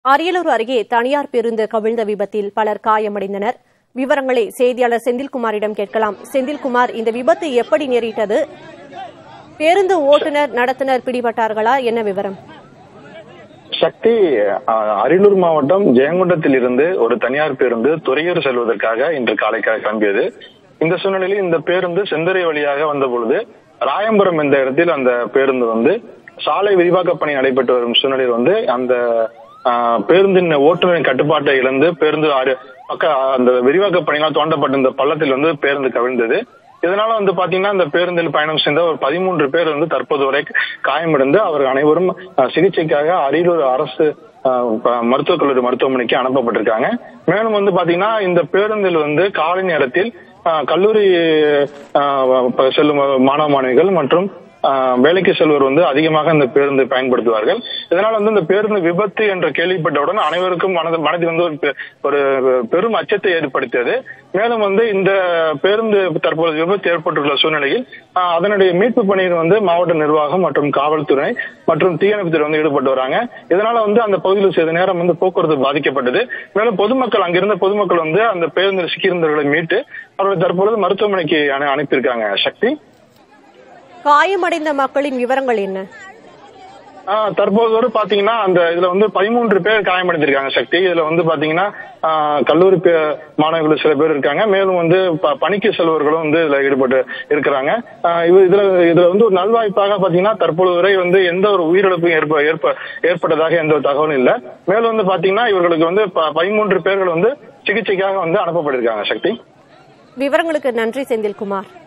அரியலூர் அருகே தனியார் பேருந்து கவிழ்ந்த விபத்தில் பலர் காயமடைந்தனர் விவரங்களை செய்தியாளர் செந்தில்குமாரிடம் கேட்கலாம் செந்தில்குமார் இந்த விபத்து எப்படி நேரிட்டது பேருந்து ஓட்டுநர் நடத்துனர் பிடிபட்டார்களா என்ன விவரம் சக்தி அஹ், அரியலூர் மாவட்டம் ஜெயங்கொண்டத்தில் இருந்து ஒரு தனியார் பேருந்து துறையூர் செல்வதற்காக இன்று காலை க- கிளம்பியது இந்த சூழ்நிலையில் இந்த பேருந்து செந்துறை வழியாக வந்த பொழுது ராயம்புரம் என்ற இடத்தில் அந்த பேருந்து வந்து சாலை விரிவாக்க பணி நடைபெற்று வரும் சூழ்நிலையில் வந்து அந்த அஹ், பேருந்தின் ஓட்டுநரின் கட்டுப்பாட்டை இழந்து பேருந்து அரு- பக்க அந்த விரிவாக்க பணிகளால் தோண்டப்பட்ட இந்த பள்ளத்தில் வந்து பேருந்து கவிழ்ந்தது இதனால வந்து பாத்தீங்கன்னா இந்த பேருந்தில் பயணம் செய்த ஒரு பதிமூன்று பேர் வந்து தற்போது வரை காயமடைந்து அவர் அனைவரும் அஹ், சிகிச்சைக்காக அரியலூர் அரசு அஹ், ப- மருத்துவக் கல்லூரி மருத்துவமனைக்கு அனுப்பப்பட்டிருக்காங்க மேலும் வந்து பாத்தீங்கன்னா இந்த பேருந்தில் வந்து காலை நேரத்தில் அஹ், கல்லூரி அஹ், ப- செல்லும் மாணவ மாணவிகள் மற்றும் அஹ், வேலைக்கு செல்வோர் வந்து அதிகமாக இந்த பேருந்து பயன்படுத்துவார்கள் இதனால் வந்து இந்த பேருந்து விபத்து என்று கேள்விப்பட்டவுடன் அனைவருக்கும் மனது மனதில் வந்து ஒரு பெ- ஒரு பெரும் அச்சத்தை ஏற்படுத்தியது மேலும் வந்து இந்த பேருந்து தற்போது விபத்து ஏற்பட்டுள்ள சூழ்நிலையில் அஹ், அதனுடைய மீட்பு பணியில் வந்து மாவட்ட நிர்வாகம் மற்றும் காவல்துறை மற்றும் தீயணைப்புத்துறை வந்து ஈடுபட்டு வராங்க இதனால வந்து அந்த பகுதியில் சிறிது நேரம் வந்து போக்குவரத்து பாதிக்கப்பட்டது மேலும் பொதுமக்கள் அங்கிருந்த பொதுமக்கள் வந்து அந்த பேருந்தில் சிக்கியிருந்தவர்களை மீட்டு அவர்களை தற்பொழுது மருத்துவமனைக்கு அனு- அனுப்பியிருக்காங்க சக்தி காயமடைந்த மக்களின் விவரங்கள் என்ன ஆஹ் தற்போது வரை பாத்தீங்கன்னா அந்த இதுல வந்து பதிமூன்று பேர் காயமடைந்திருக்காங்க சக்தி இதுல வந்து பாத்தீங்கன்னா ஆஹ் கல்லூரி பே- மாணவர்கள் சில பேர் இருக்காங்க மேலும் வந்து ப- பணிக்கு செல்வர்களும் வந்து இதுல ஈடுபட்டு இருக்கிறாங்க ஆஹ் இது இதுல இதுல வந்து ஒரு நல்வாய்ப்பாக பாத்தீங்கன்னா தற்பொழுது வரை வந்து எந்த ஒரு உயிரிழப்பும் ஏற்ப ஏற்ப ஏற்பட்டதாக எந்த ஒரு தகவலும் இல்ல மேலும் வந்து பாத்தீங்கன்னா இவர்களுக்கு வந்து ப- பதிமூன்று பேர்கள் வந்து சிகிச்சைக்காக வந்து அனுப்பப்பட்டிருக்காங்க சக்தி விவரங்களுக்கு நன்றி செந்தில்குமார்